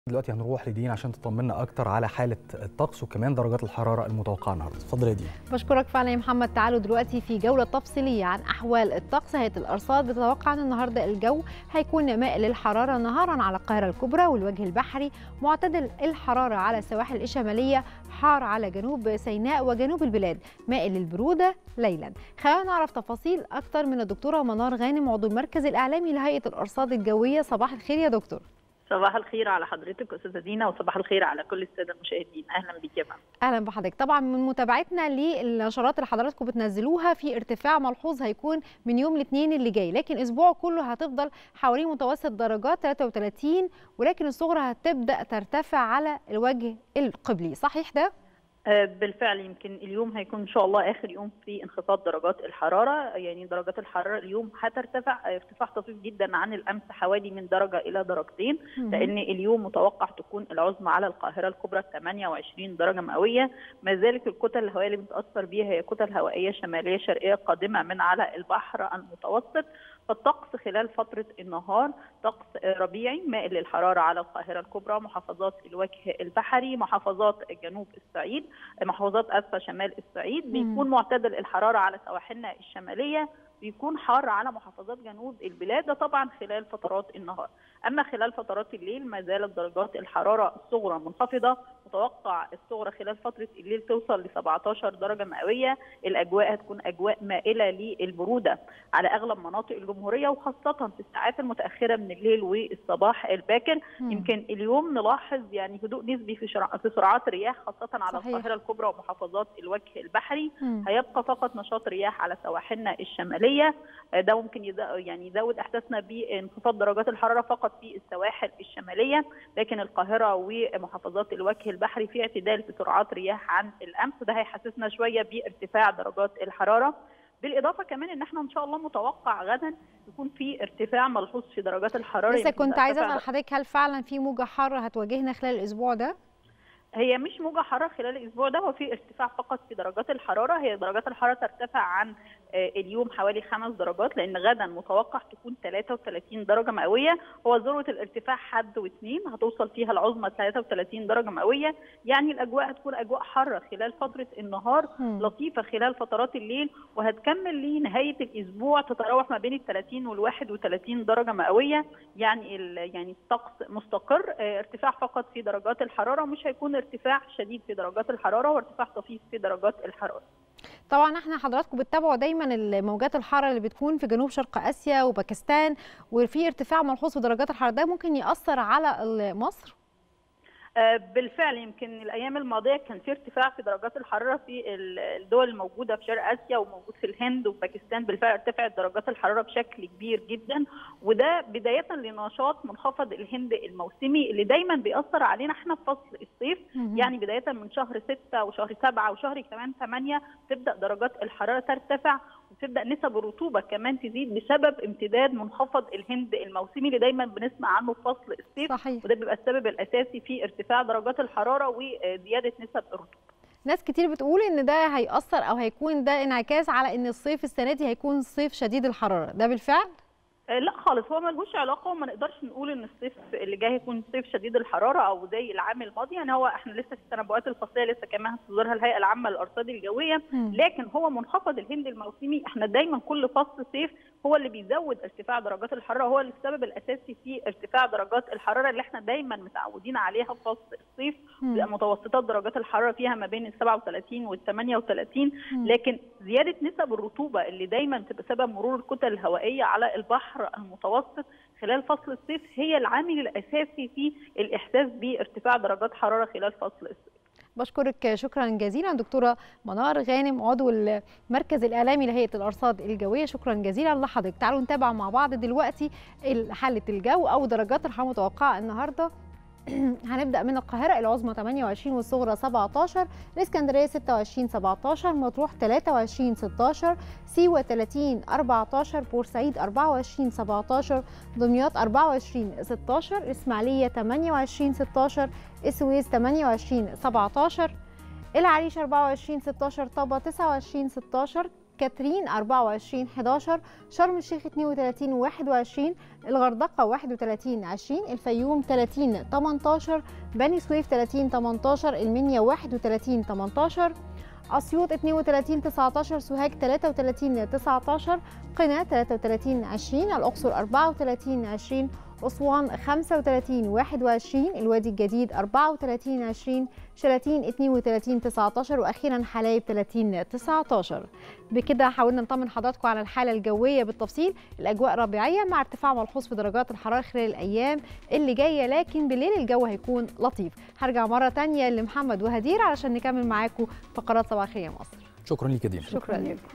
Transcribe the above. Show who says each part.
Speaker 1: دلوقتي هنروح لدين عشان تطمنا اكتر على حاله الطقس وكمان درجات الحراره المتوقعه النهارده اتفضل يا دين
Speaker 2: بشكرك فعلا يا محمد تعالوا دلوقتي في جوله تفصيليه عن احوال الطقس هيئه الارصاد بتتوقع ان النهارده الجو هيكون مائل للحراره نهارا على القاهره الكبرى والوجه البحري معتدل الحراره على السواحل الشماليه حار على جنوب سيناء وجنوب البلاد مائل للبروده ليلا خلينا نعرف تفاصيل اكتر من الدكتوره منار غانم عضو المركز الاعلامي لهيئه الارصاد الجويه صباح الخير يا دكتور
Speaker 3: صباح الخير على حضرتك استاذه دينا وصباح الخير على كل الساده المشاهدين اهلا بيك يا فندم
Speaker 2: اهلا بحضرتك طبعا من متابعتنا للنشرات اللي حضراتكم بتنزلوها في ارتفاع ملحوظ هيكون من يوم الاثنين اللي جاي لكن اسبوع كله هتفضل حوالين متوسط درجات 33 ولكن الصغرى هتبدا ترتفع على الوجه القبلي صحيح ده
Speaker 3: بالفعل يمكن اليوم هيكون ان شاء الله اخر يوم في انخفاض درجات الحراره يعني درجات الحراره اليوم هترتفع ارتفاع طفيف جدا عن الامس حوالي من درجه الى درجتين لان اليوم متوقع تكون العظمى على القاهره الكبرى 28 درجه مئويه ما زالت الكتل الهوائيه اللي بتاثر بيها هي كتل هوائيه شماليه شرقيه قادمه من على البحر المتوسط فالطقس خلال فترة النهار طقس ربيعي مائل للحرارة على القاهرة الكبرى محافظات الوجه البحري محافظات جنوب الصعيد محافظات أسفل شمال الصعيد بيكون معتدل الحرارة على سواحلنا الشمالية بيكون حار على محافظات جنوب البلاد ده طبعا خلال فترات النهار اما خلال فترات الليل ما زالت درجات الحراره الصغرى منخفضه متوقع الصغرى خلال فتره الليل توصل ل 17 درجه مئويه الاجواء هتكون اجواء مائله للبروده على اغلب مناطق الجمهوريه وخاصه في الساعات المتاخره من الليل والصباح الباكر م. يمكن اليوم نلاحظ يعني هدوء نسبي في شرع في سرعات رياح خاصه على صحيح. القاهره الكبرى ومحافظات الوجه البحري م. هيبقى فقط نشاط رياح على سواحلنا الشماليه ده ممكن يعني يزود احساسنا بانخفاض درجات الحراره فقط في السواحل الشماليه لكن القاهره ومحافظات الوجه البحري في اعتدال في سرعات رياح عن الامس ده هيحسسنا شويه بارتفاع درجات الحراره بالاضافه كمان ان احنا ان شاء الله متوقع غدا يكون في ارتفاع ملحوظ في درجات الحراره
Speaker 2: لسه كنت عايزه اسال حضرتك هل فعلا في موجه حاره هتواجهنا خلال الاسبوع ده؟
Speaker 3: هي مش موجة حارة خلال الأسبوع ده هو في ارتفاع فقط في درجات الحرارة هي درجات الحرارة ترتفع عن اليوم حوالي خمس درجات لأن غدا متوقع تكون 33 درجة مئوية هو ذروة الارتفاع حد واثنين هتوصل فيها العظمى 33 درجة مئوية يعني الأجواء هتكون أجواء حارة خلال فترة النهار م. لطيفة خلال فترات الليل وهتكمل لنهاية الأسبوع تتراوح ما بين ال 30 وال 31 درجة مئوية يعني يعني الطقس مستقر ارتفاع فقط في درجات الحرارة ومش هيكون ارتفاع شديد في درجات الحراره وارتفاع طفيف في درجات الحراره.
Speaker 2: طبعا احنا حضراتكم بتتابعوا دايما الموجات الحاره اللي بتكون في جنوب شرق اسيا وباكستان وفي ارتفاع ملحوظ في درجات الحراره ده ممكن ياثر على مصر؟
Speaker 3: بالفعل يمكن الايام الماضيه كان في ارتفاع في درجات الحراره في الدول الموجوده في شرق اسيا وموجود في الهند وباكستان بالفعل ارتفعت درجات الحراره بشكل كبير جدا وده بدايه لنشاط منخفض الهند الموسمي اللي دايما بيأثر علينا احنا في فصل الصيف يعني بدايه من شهر 6 وشهر 7 وشهر كمان 8 تبدا درجات الحراره ترتفع وتبدا نسب الرطوبه كمان تزيد بسبب امتداد منخفض الهند الموسمي اللي دايما بنسمع عنه في فصل الصيف
Speaker 2: صحيح.
Speaker 3: وده بيبقى السبب الاساسي في ارتفاع درجات الحراره وزياده نسب الرطوبه
Speaker 2: ناس كتير بتقول ان ده هيأثر او هيكون ده انعكاس على ان الصيف السنه دي هيكون صيف شديد الحراره ده بالفعل
Speaker 3: لا خالص هو ملهوش علاقه وما نقدرش نقول ان الصيف اللي جاي هيكون صيف شديد الحراره او زي العام الماضي يعني هو احنا لسه في التنبؤات الفصليه لسه كمان هتصدرها الهيئه العامه للارصاد الجويه لكن هو منخفض الهند الموسمي احنا دايما كل فصل صيف هو اللي بيزود ارتفاع درجات الحراره هو السبب الاساسي في ارتفاع درجات الحراره اللي احنا دايما متعودين عليها في فصل الصيف متوسطات درجات الحراره فيها ما بين ال 37 وال 38 لكن زياده نسب الرطوبه اللي دايما تبقى سبب مرور الكتل الهوائيه على البحر المتوسط خلال فصل الصيف هي العامل الاساسي في الاحساس بارتفاع درجات حراره خلال فصل الصيف.
Speaker 2: بشكرك شكرا جزيلا دكتوره منار غانم عضو المركز الاعلامي لهيئه الارصاد الجويه شكرا جزيلا لحضرتك تعالوا نتابع مع بعض دلوقتي حاله الجو او درجات الحراره المتوقعه النهارده هنبدا من القاهره العظمى 28 والصغرى 17 الاسكندريه 26 17 مطروح 23 16 سيوه 30 14 بورسعيد 24 17 دمياط 24 16 اسماعيليه 28 16 السويس 28 17 العريش 24 16 طابا 29 16 كاترين 24 11 شرم الشيخ 32 21 الغردقة 31 20 الفيوم 30 18 بني سويف 30 18 المنيا 31 18 أسيوط 32 19 سوهاج 33 19 قنا 33 20 الأقصر 34 20 أسوان 35 21 الوادي الجديد 34 20 شلاتين 32 19 وأخيرا حلايب 30 19 بكده حاولنا نطمن حضراتكم على الحالة الجوية بالتفصيل الأجواء ربيعية مع ارتفاع ملحوظ في درجات الحرارة خلال الأيام اللي جاية لكن بالليل الجو هيكون لطيف هرجع مرة تانية لمحمد وهدير علشان نكمل معاكم فقرات صباحية مصر
Speaker 1: شكرا ليك يا دينا
Speaker 2: شكرا لك